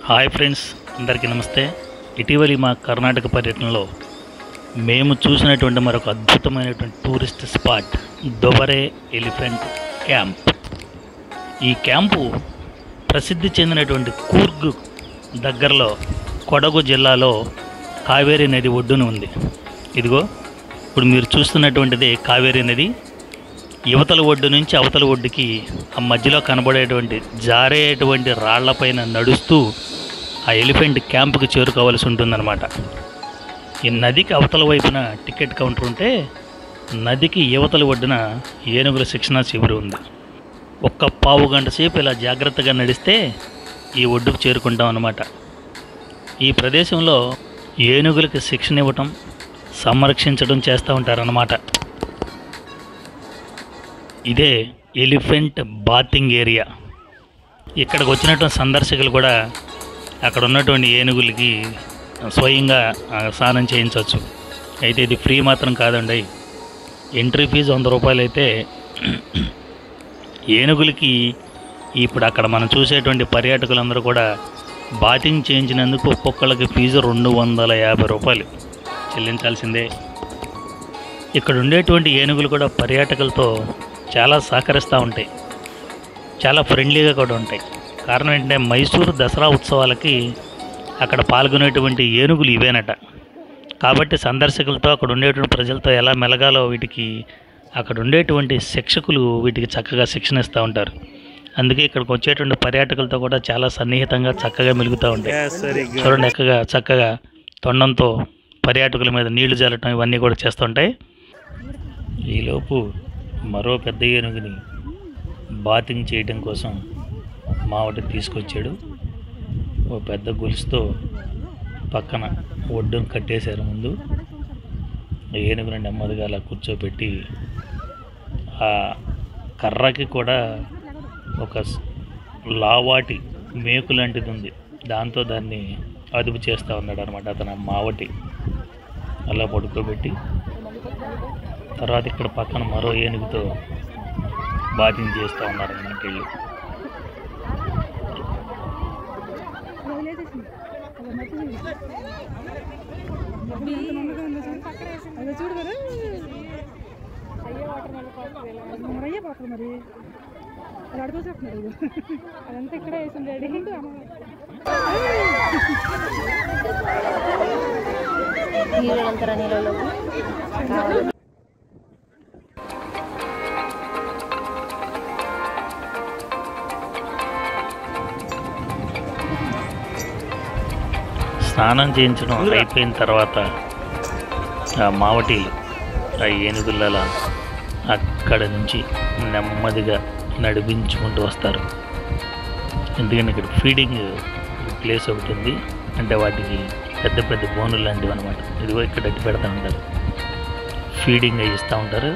hi friends అందరికీ నమస్తే ఇటీవలి మా కర్ణాటక పర్యటనలో మేము చూసినటువంటి మరొక అద్భుతమైనటువంటి tourist spot Dubare elephant camp ఈ క్యాంపు ప్రసిద్ధి చెందినటువంటి కూర్గ్ దగ్గరలో కొడగు జిల్లాలో కావేరీ నది ఒడ్డున ఉంది ఇదిగో ఇప్పుడు మీరు చూస్తున్నటువంటిది కావేరీ నది యువతల ఒడ్డు నుంచి అవతల ఒడ్డుకి ఆ మధ్యలో కనబడేటువంటి జారేటువంటి రాళ్లపైన నడుస్తూ ఆ ఎలిఫెంట్ క్యాంపుకి చేరుకోవాల్సి ఉంటుందన్నమాట ఈ నదికి అవతల వైపున టికెట్ కౌంటర్ ఉంటే నదికి యువతల ఒడ్డున ఏనుగుల శిక్షణా శిబిరం ఉంది ఒక్క పావు గంట సేపు ఇలా జాగ్రత్తగా నడిస్తే ఈ ఒడ్డుకు చేరుకుంటాం అన్నమాట ఈ ప్రదేశంలో ఏనుగులకి శిక్షణ ఇవ్వటం సంరక్షించడం చేస్తూ ఉంటారన్నమాట ఇదే ఎలిఫెంట్ బాతింగ్ ఏరియా ఇక్కడికి వచ్చినటువంటి సందర్శకులు కూడా అక్కడ ఉన్నటువంటి ఏనుగులకి స్వయంగా ఆ, స్నానం చేయించవచ్చు అయితే ఇది ఫ్రీ మాత్రం కాదండి ఎంట్రీ ఫీజు వంద రూపాయలు అయితే ఏనుగులకి ఇప్పుడు అక్కడ మనం చూసేటువంటి పర్యాటకులందరూ కూడా బాతింగ్ చేయించినందుకు ఒక్కొక్కళ్ళకి ఫీజు రెండు వందల యాభై రూపాయలు చెల్లించాల్సిందే ఇక్కడ ఉండేటువంటి ఏనుగులు కూడా పర్యాటకులతో చాలా సహకరిస్తూ ఉంటాయి చాలా ఫ్రెండ్లీగా కూడా ఉంటాయి కారణం ఏంటంటే మైసూరు దసరా ఉత్సవాలకి అక్కడ పాల్గొనేటువంటి ఏనుగులు ఇవేనట కాబట్టి సందర్శకులతో అక్కడ ఉండేటువంటి ప్రజలతో ఎలా మెలగాలో వీటికి అక్కడ ఉండేటువంటి శిక్షకులు వీటికి చక్కగా శిక్షణ ఇస్తూ ఉంటారు అందుకే ఇక్కడికి వచ్చేటువంటి పర్యాటకులతో కూడా చాలా సన్నిహితంగా చక్కగా మెలుగుతూ ఉంటాయి చూడండి చక్కగా చక్కగా తొండంతో పర్యాటకుల మీద నీళ్లు జల్లటం ఇవన్నీ కూడా చేస్తుంటాయి ఈలోపు మరో పెద్ద ఏనుగుని బాతింగ్ చేయడం కోసం మావటి తీసుకొచ్చాడు ఓ పెద్ద గొలుసుతో పక్కన ఒడ్డును కట్టేశారు ముందు ఆ ఏనుగుని నెమ్మదిగా అలా కూర్చోబెట్టి ఆ కర్రకి కూడా ఒక స్- లావాటి మేకు లాంటిది ఉంది దాంతో దాన్ని అదుపు చేస్తూ ఉన్నాడు అనమాట అతను ఆ మావటి అలా పడుకోబెట్టి తర్వాత ఇక్కడ పక్కన మరో ఏనుగుతో బాతింగ్ చేస్తూ ఉన్నారు అన్నమాట వీళ్ళు అదే చూడు మరి మరి అయ్యే పోతుంది మరి అది అడుగు చెప్తున్నారు ఇది అదంతా ఇక్కడే వేసింది డాడీ ನೀರು ನಂತರ ನೀರಲ್ಲಿ స్నానం చేయించడం అయిపోయిన తర్వాత ఆ మావటీలు ఆ ఏనుగుల అక్కడ నుంచి నెమ్మదిగా నడిపించుకుంటూ వస్తారు ఎందుకంటే ఇక్కడ ఫీడింగ్ ప్లేస్ ఒకటి ఉంది అంటే వాటికి పెద్ద పెద్ద బోనులు లాంటివి అనమాట ఇదిగో ఇక్కడ అడ్డు పెడతా ఉంటారు ఫీడింగ్ అవి ఇస్తూ ఉంటారు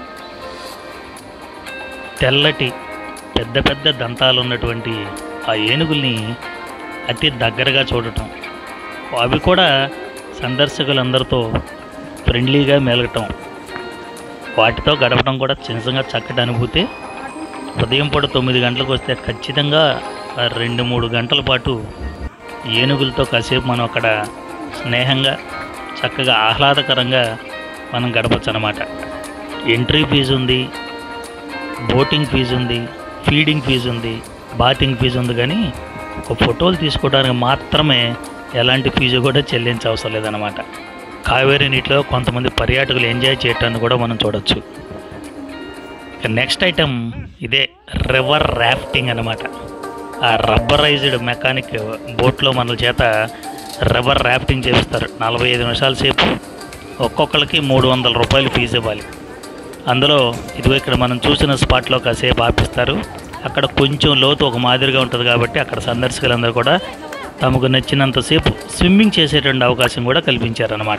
తెల్లటి పెద్ద పెద్ద దంతాలు ఉన్నటువంటి ఆ ఏనుగుల్ని అతి దగ్గరగా చూడటం అవి కూడా సందర్శకులందరితో ఫ్రెండ్లీగా మెలగటం వాటితో గడపడం కూడా నిజంగా చక్కటి అనుభూతి ఉదయం పూట తొమ్మిది గంటలకు వస్తే ఖచ్చితంగా ఆ రెండు మూడు గంటల పాటు ఏనుగులతో కాసేపు మనం అక్కడ స్నేహంగా చక్కగా ఆహ్లాదకరంగా మనం గడపచ్చు అనమాట ఎంట్రీ ఫీజు ఉంది బోటింగ్ ఫీజు ఉంది ఫీడింగ్ ఫీజు ఉంది బాతింగ్ ఫీజు ఉంది కానీ ఒక ఫోటోలు తీసుకోవడానికి మాత్రమే ఎలాంటి ఫీజు కూడా చెల్లించవసరం లేదన్నమాట కావేరీ నీటిలో కొంతమంది పర్యాటకులు ఎంజాయ్ చేయటాన్ని కూడా మనం చూడొచ్చు ఇక నెక్స్ట్ ఐటెం ఇదే రివర్ రాఫ్టింగ్ అన్నమాట ఆ రబ్బరైజ్డ్ మెకానిక్ బోట్లో మన చేత రివర్ రాఫ్టింగ్ చేపిస్తారు నలభై ఐదు నిమిషాల సేపు ఒక్కొక్కరికి మూడు వందల రూపాయలు ఫీజు ఇవ్వాలి అందులో ఇదిగో ఇక్కడ మనం చూసిన స్పాట్లో కాసేపు ఆపిస్తారు అక్కడ కొంచెం లోతు ఒక మాదిరిగా ఉంటుంది కాబట్టి అక్కడ సందర్శకులందరూ కూడా తమకు నచ్చినంతసేపు స్విమ్మింగ్ చేసేటువంటి అవకాశం కూడా కల్పించారన్నమాట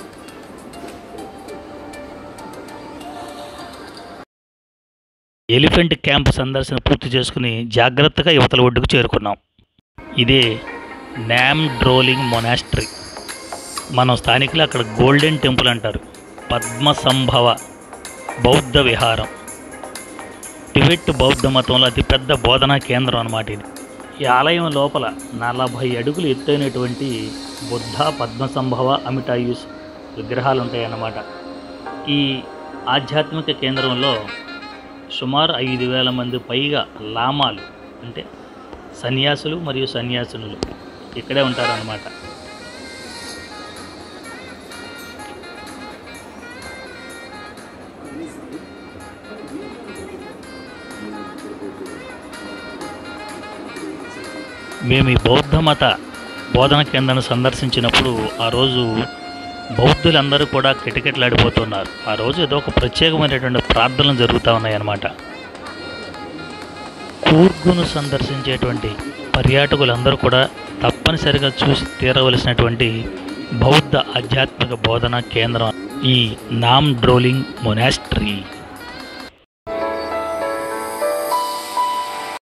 ఎలిఫెంట్ క్యాంప్ సందర్శన పూర్తి చేసుకుని జాగ్రత్తగా యువతల ఒడ్డుకు చేరుకున్నాం ఇదే న్యామ్ డ్రోలింగ్ మొనాస్ట్రీ మనం స్థానికులు అక్కడ గోల్డెన్ టెంపుల్ అంటారు పద్మ సంభవ బౌద్ధ విహారం టిబెట్ బౌద్ధ మతంలో అతిపెద్ద బోధనా కేంద్రం అన్నమాట ఇది ఈ ఆలయం లోపల నలభై అడుగులు ఎత్తైనటువంటి బుద్ధ పద్మసంభవ అమిటాయుస్ విగ్రహాలు ఉంటాయన్నమాట ఈ ఆధ్యాత్మిక కేంద్రంలో సుమారు ఐదు వేల మంది పైగా లామాలు అంటే సన్యాసులు మరియు సన్యాసినులు ఇక్కడే ఉంటారన్నమాట మేము ఈ బౌద్ధ మత బోధన కేంద్రాన్ని సందర్శించినప్పుడు ఆ రోజు బౌద్ధులందరూ కూడా కిటకిటలాడిపోతున్నారు ఆ రోజు ఏదో ఒక ప్రత్యేకమైనటువంటి ప్రార్థనలు జరుగుతూ ఉన్నాయన్నమాట కూర్గును సందర్శించేటువంటి పర్యాటకులందరూ కూడా తప్పనిసరిగా చూసి తీరవలసినటువంటి బౌద్ధ ఆధ్యాత్మిక బోధన కేంద్రం ఈ నామ్ డ్రోలింగ్ మొనాస్ట్రీ